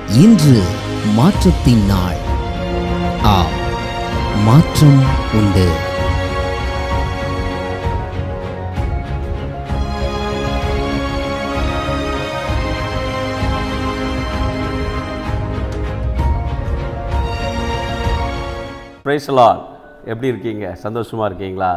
இன்று மாற்றத்தின் நாள் ஆம் மாற்றம் உண்டு பிரைஸ்லால் எப்படி இருக்கீங்க சந்தோஷமாக இருக்கீங்களா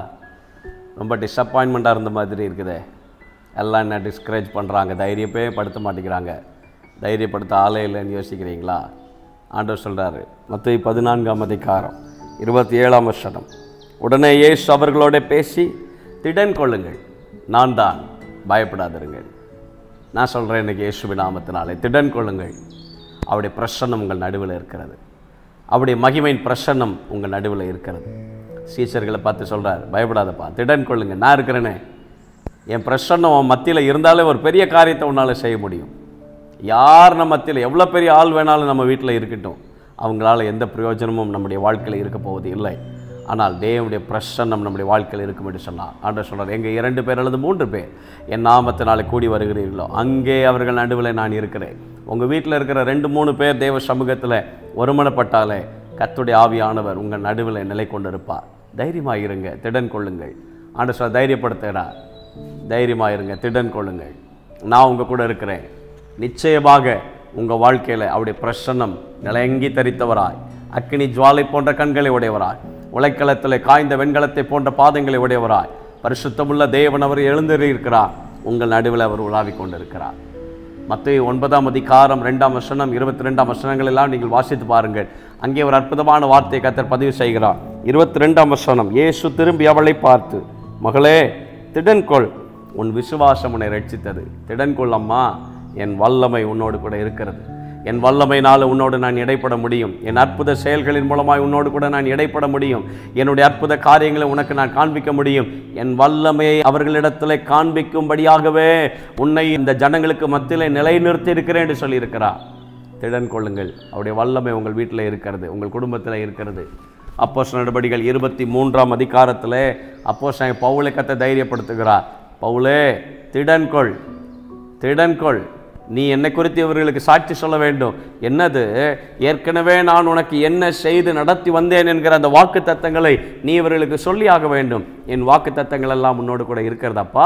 ரொம்ப டிசப்பாயின்மெண்ட்டாக இருந்த மாதிரி இருக்குதே எல்லாம் என்ன டிஸ்கரேஜ் பண்ணுறாங்க தைரியப்பே படுத்த மாட்டேங்கிறாங்க தைரியப்படுத்த ஆளே இல்லைன்னு யோசிக்கிறீங்களா ஆண்டவர் சொல்கிறாரு மற்ற பதினான்காம் அதிகாரம் இருபத்தி ஏழாம் வருஷம் உடனே இயேசு அவர்களோட பேசி திடன் கொள்ளுங்கள் நான் தான் பயப்படாதிருங்கள் நான் சொல்கிறேன் இன்னைக்கு இயேசுவின் நாமத்தினாலே திடன் கொள்ளுங்கள் அவருடைய பிரசன்னம் உங்கள் நடுவில் இருக்கிறது அவருடைய மகிமையின் பிரசன்னம் உங்கள் நடுவில் இருக்கிறது சீசர்களை பார்த்து சொல்கிறார் பயப்படாதப்பா திடன் கொள்ளுங்க நான் இருக்கிறேனே என் பிரசன்னம் உன் மத்தியில் இருந்தாலே ஒரு பெரிய காரியத்தை உன்னால் செய்ய முடியும் யார் நம்ம மத்தியில் எவ்வளோ பெரிய ஆள் வேணாலும் நம்ம வீட்டில் இருக்கட்டும் அவங்களால எந்த பிரயோஜனமும் நம்முடைய வாழ்க்கையில் இருக்க போவது இல்லை ஆனால் தேவனுடைய பிரசன்னம் நம்முடைய வாழ்க்கையில் இருக்கும் என்று சொன்னார் ஆண்டவர் சொல்றார் எங்கே இரண்டு பேர் அல்லது மூன்று பேர் என் நாமத்தினாலே கூடி வருகிறீர்களோ அங்கே அவர்கள் நடுவில் நான் இருக்கிறேன் உங்கள் வீட்டில் இருக்கிற ரெண்டு மூணு பேர் தேவ சமூகத்தில் ஒருமனப்பட்டாலே கத்துடைய ஆவியானவர் உங்கள் நடுவில் நிலை கொண்டிருப்பார் தைரியமாக இருங்க திடன் கொள்ளுங்கள் ஆண்டு சொல்ல தைரியப்படுத்துகிறார் தைரியமாக இருங்க திடன் கொள்ளுங்கள் நான் உங்கள் கூட இருக்கிறேன் நிச்சயமாக உங்கள் வாழ்க்கையில் அவருடைய பிரசன்னம் நிலையங்கி தரித்தவராய் அக்கினி ஜுவாலை போன்ற கண்களை உடையவராய் உலைக்களத்தில் காய்ந்த வெண்கலத்தை போன்ற பாதங்களை உடையவராய் பரிசுத்தமுள்ள தேவன் அவர் எழுந்திருக்கிறார் உங்கள் நடுவில் அவர் உலாவிக் கொண்டிருக்கிறார் மத்திய ஒன்பதாம் அதிகாரம் ரெண்டாம் வசனம் இருபத்தி ரெண்டாம் வசனங்கள் எல்லாம் நீங்கள் வாசித்து பாருங்கள் அங்கே ஒரு அற்புதமான வார்த்தையை கத்தர் பதிவு செய்கிறார் இருபத்தி ரெண்டாம் வசனம் இயேசு திரும்பி அவளை பார்த்து மகளே திடன்கொள் உன் விசுவாசம் உன்னை ரட்சித்தது திடன்கொள் அம்மா என் வல்லமை உன்னோடு கூட இருக்கிறது என் வல்லமையினால் உன்னோடு நான் இடைப்பட முடியும் என் அற்புத செயல்களின் மூலமாய் உன்னோடு கூட நான் இடைப்பட முடியும் என்னுடைய அற்புத காரியங்களை உனக்கு நான் காண்பிக்க முடியும் என் வல்லமையை அவர்களிடத்தில் காண்பிக்கும்படியாகவே உன்னை இந்த ஜனங்களுக்கு மத்தியிலே நிலைநிறுத்தி இருக்கிறேன் என்று சொல்லியிருக்கிறார் திடன் கொள்ளுங்கள் அவருடைய வல்லமை உங்கள் வீட்டில் இருக்கிறது உங்கள் குடும்பத்தில் இருக்கிறது அப்போஸ் நடவடிக்கைகள் இருபத்தி மூன்றாம் அதிகாரத்தில் அப்போஸ் பவுலை கத்தை தைரியப்படுத்துகிறார் பவுலே திடன்கொள் திடன்கொள் நீ என்னை குறித்து இவர்களுக்கு சாட்சி சொல்ல வேண்டும் என்னது ஏற்கனவே நான் உனக்கு என்ன செய்து நடத்தி வந்தேன் என்கிற அந்த வாக்கு தத்தங்களை நீ இவர்களுக்கு சொல்லியாக வேண்டும் என் வாக்கு தத்தங்கள் எல்லாம் உன்னோடு கூட இருக்கிறதாப்பா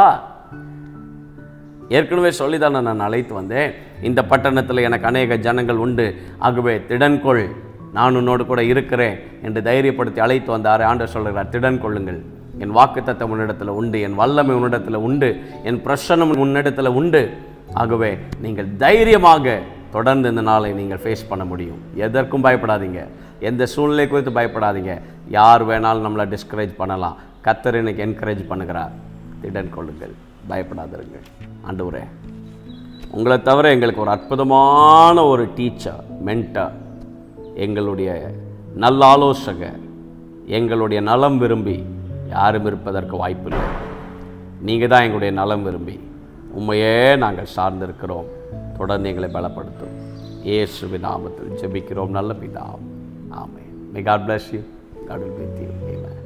ஏற்கனவே சொல்லி தானே நான் அழைத்து வந்தேன் இந்த பட்டணத்தில் எனக்கு அநேக ஜனங்கள் உண்டு ஆகவே திடன்கொள் நான் உன்னோடு கூட இருக்கிறேன் என்று தைரியப்படுத்தி அழைத்து வந்தார் ஆண்டவர் சொல்கிறார் திடன் கொள்ளுங்கள் என் வாக்குத்தத்தம் உன்னிடத்தில் உண்டு என் வல்லமை உன்னிடத்தில் உண்டு என் பிரசனம் உன்னிடத்தில் உண்டு ஆகவே நீங்கள் தைரியமாக தொடர்ந்து இந்த நாளை நீங்கள் ஃபேஸ் பண்ண முடியும் எதற்கும் பயப்படாதீங்க எந்த சூழ்நிலை குறித்து பயப்படாதீங்க யார் வேணாலும் நம்மளை டிஸ்கரேஜ் பண்ணலாம் கத்தர் இன்னைக்கு என்கரேஜ் பண்ணுகிறார் திடன் கொள்ளுங்கள் பயப்படாதிருங்கள் ஆண்டவரே உங்களை தவிர எங்களுக்கு ஒரு அற்புதமான ஒரு டீச்சர் மென்டர் எங்களுடைய நல்ல ஆலோசகர் எங்களுடைய நலம் விரும்பி யாரும் இருப்பதற்கு வாய்ப்பில்லை நீங்கள் தான் எங்களுடைய நலம் விரும்பி உண்மையே நாங்கள் சார்ந்திருக்கிறோம் தொடர்ந்து எங்களை பலப்படுத்தும் இயேசுவின் நாமத்தில் ஜெபிக்கிறோம் நல்ல பிதாம் amen may God bless you God will be with you. Amen.